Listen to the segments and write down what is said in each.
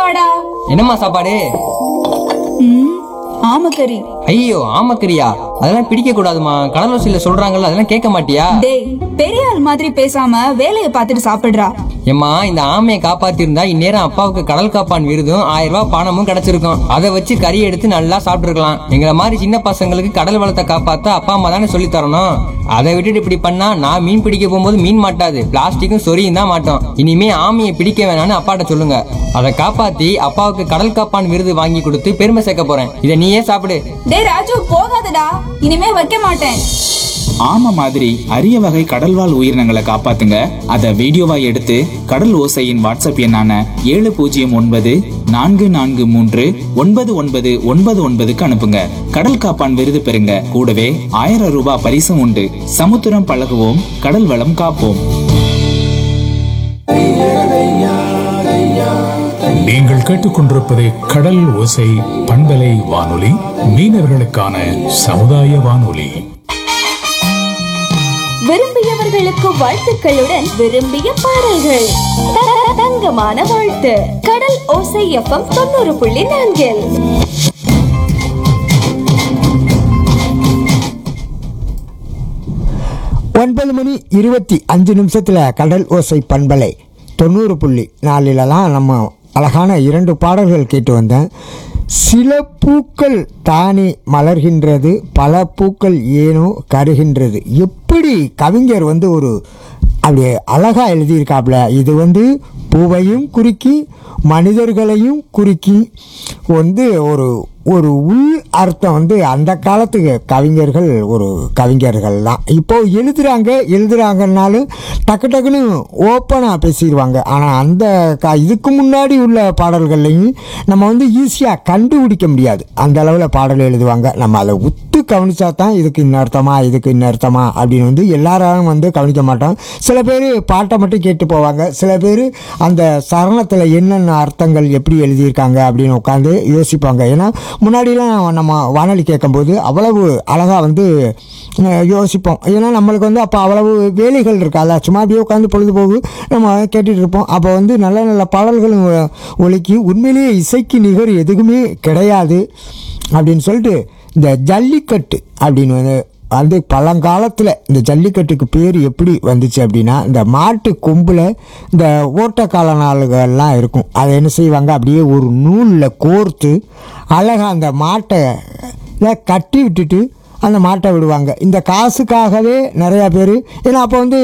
சாப்பாடா என்னம்மா சாப்பாடு ம் ஆமக்கறி ஐயோ ஆமக்கரியா அதெல்லாம் பிடிக்க கூடாதுமா கடலோசியில சொல்றாங்கல்ல அதெல்லாம் கேட்க மாட்டியா டேய் பெரிய ஆள் மாதிரி பேசாம வேலையை பார்த்துட்டு சாப்பிடுறா ஏம்மா இந்த ஆமையை காப்பாத்திருந்தா இந்நேரம் அப்பாவுக்கு கடல் காப்பான் விருதும் ஆயிரம் ரூபாய் பணமும் கிடைச்சிருக்கும் அதை வச்சு கறி எடுத்து நல்லா சாப்பிட்டுருக்கலாம் எங்களை மாதிரி சின்ன பசங்களுக்கு கடல் வளத்தை காப்பாத்த அப்பா அம்மா தானே சொல்லி தரணும் அதை விட்டுட்டு இப்படி பண்ணா நான் மீன் பிடிக்க போகும்போது மீன் மாட்டாது பிளாஸ்டிக்கும் சொரியும் தான் மாட்டோம் இனிமே ஆமையை பிடிக்க வேணாம்னு அப்பாட்ட சொல்லுங்க அதை காப்பாத்தி அப்பாவுக்கு கடல் காப்பான் விருது வாங்கி கொடுத்து பெருமை சேர்க்க போறேன் இதை நீயே சாப்பிடு டேய் ராஜு போகாதடா இனிமே வைக்க மாட்டேன் ஆமை மாதிரி அரிய வகை கடல்வாழ் உயிரினங்களை காப்பாத்துங்க அதை வீடியோவா எடுத்து கடல் ஓசையின் வாட்ஸ்அப் எண்ணான ஏழு பூஜ்ஜியம் ஒன்பது நான்கு நான்கு மூன்று ஒன்பது ஒன்பது ஒன்பது ஒன்பதுக்கு அனுப்புங்க கடல் காப்பான் விருது பெறுங்க கூடவே ஆயிரம் ரூபாய் பரிசும் உண்டு சமுத்திரம் பழகுவோம் கடல் வளம் காப்போம் நீங்கள் கேட்டுக்கொண்டிருப்பது கடல் ஓசை பண்பலை வானொலி மீனவர்களுக்கான சமுதாய வானொலி விரும்பியவர்களுக்கு வாழ்த்துக்களுடன் விரும்பிய பாடல்கள் த- தங்கமான வாழ்த்து கடல் ஓசை எஃப்எம் தொண்ணூறு புள்ளி நான்கில் ஒன்பது மணி இருபத்தி அஞ்சு நிமிஷத்தில் கடல் ஓசை பண்பலை தொண்ணூறு புள்ளி நாலிலலாம் நம்ம அழகான இரண்டு பாடல்கள் கேட்டு வந்தேன் சில பூக்கள் தானே மலர்கின்றது பல பூக்கள் ஏனோ கருகின்றது எப்படி கவிஞர் வந்து ஒரு அப்படியே அழகாக எழுதியிருக்காப்புல இது வந்து பூவையும் குறுக்கி மனிதர்களையும் குறுக்கி வந்து ஒரு ஒரு உள் அர்த்தம் வந்து அந்த காலத்துக்கு கவிஞர்கள் ஒரு கவிஞர்கள் தான் இப்போ எழுதுறாங்க எழுதுறாங்கன்னாலும் டக்கு டக்குன்னு ஓப்பனாக பேசிடுவாங்க ஆனால் அந்த க இதுக்கு முன்னாடி உள்ள பாடல்கள்லையும் நம்ம வந்து ஈஸியாக கண்டுபிடிக்க முடியாது அந்த அளவில் பாடல் எழுதுவாங்க நம்ம அதை உத்து கவனிச்சா தான் இதுக்கு இன்ன அர்த்தமா இதுக்கு இன்ன அர்த்தமா அப்படின்னு வந்து எல்லாரும் வந்து கவனிக்க மாட்டோம் சில பேர் பாட்டை மட்டும் கேட்டு போவாங்க சில பேர் அந்த சரணத்தில் என்னென்ன அர்த்தங்கள் எப்படி எழுதியிருக்காங்க அப்படின்னு உட்காந்து யோசிப்பாங்க ஏன்னா முன்னாடிலாம் நம்ம வானொலி கேட்கும்போது அவ்வளவு அழகாக வந்து அஹ், யோசிப்போம் ஏன்னா நம்மளுக்கு வந்து அப்போ அவ்வளவு வேலைகள் இருக்காது சும்மா அப்படியே உட்காந்து பொழுதுபோக்கு நம்ம கேட்டுட்டு இருப்போம் அப்போ வந்து நல்ல நல்ல பாடல்களும் ஒலிக்கி உண்மையிலேயே இசைக்கு நிகர் எதுக்குமே கிடையாது அப்படின்னு சொல்லிட்டு இந்த ஜல்லிக்கட்டு அப்படின்னு வந்து வந்து பழங்காலத்தில் இந்த ஜல்லிக்கட்டுக்கு பேர் எப்படி வந்துச்சு அப்படின்னா இந்த மாட்டு கொம்பில் இந்த ஓட்டக்கால நாளுகள்லாம் இருக்கும் அதை என்ன செய்வாங்க அப்படியே ஒரு நூலில் கோர்த்து அழகாக அந்த மாட்டை ல கட்டி விட்டுட்டு அந்த மாட்டை விடுவாங்க இந்த காசுக்காகவே நிறையா பேர் ஏன்னா அப்போ வந்து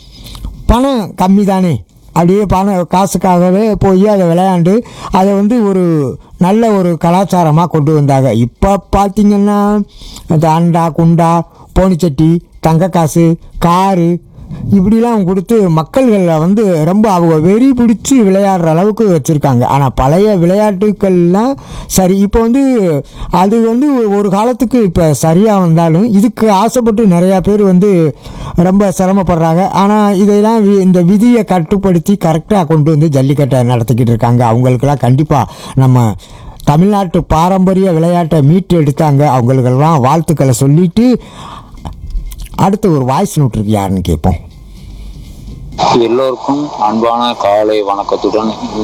பணம் கம்மி தானே அப்படியே பணம் காசுக்காகவே போய் அதை விளையாண்டு அதை வந்து ஒரு நல்ல ஒரு கலாச்சாரமாக கொண்டு வந்தாங்க இப்போ பார்த்தீங்கன்னா இந்த அண்டா குண்டா போனிச்சட்டி தங்க காசு காரு இப்படிலாம் கொடுத்து மக்கள்களில் வந்து ரொம்ப அவங்க வெறி பிடிச்சி விளையாடுற அளவுக்கு வச்சுருக்காங்க ஆனால் பழைய விளையாட்டுக்கள்லாம் சரி இப்போ வந்து அது வந்து ஒரு காலத்துக்கு இப்போ சரியாக வந்தாலும் இதுக்கு ஆசைப்பட்டு நிறையா பேர் வந்து ரொம்ப சிரமப்படுறாங்க ஆனால் இதெல்லாம் வி- இந்த விதியை கட்டுப்படுத்தி கரெக்டாக கொண்டு வந்து ஜல்லிக்கட்டை நடத்திக்கிட்டு இருக்காங்க அவங்களுக்கெல்லாம் கண்டிப்பாக நம்ம தமிழ்நாட்டு பாரம்பரிய விளையாட்டை மீட்டு எடுத்தாங்க அவங்களுக்கெல்லாம் வாழ்த்துக்களை சொல்லிட்டு அடுத்து ஒரு வாய்ஸ் நோட் இருக்கு யாருன்னு கேட்போம் எல்லோருக்கும் அன்பான காலை வணக்கத்துடன்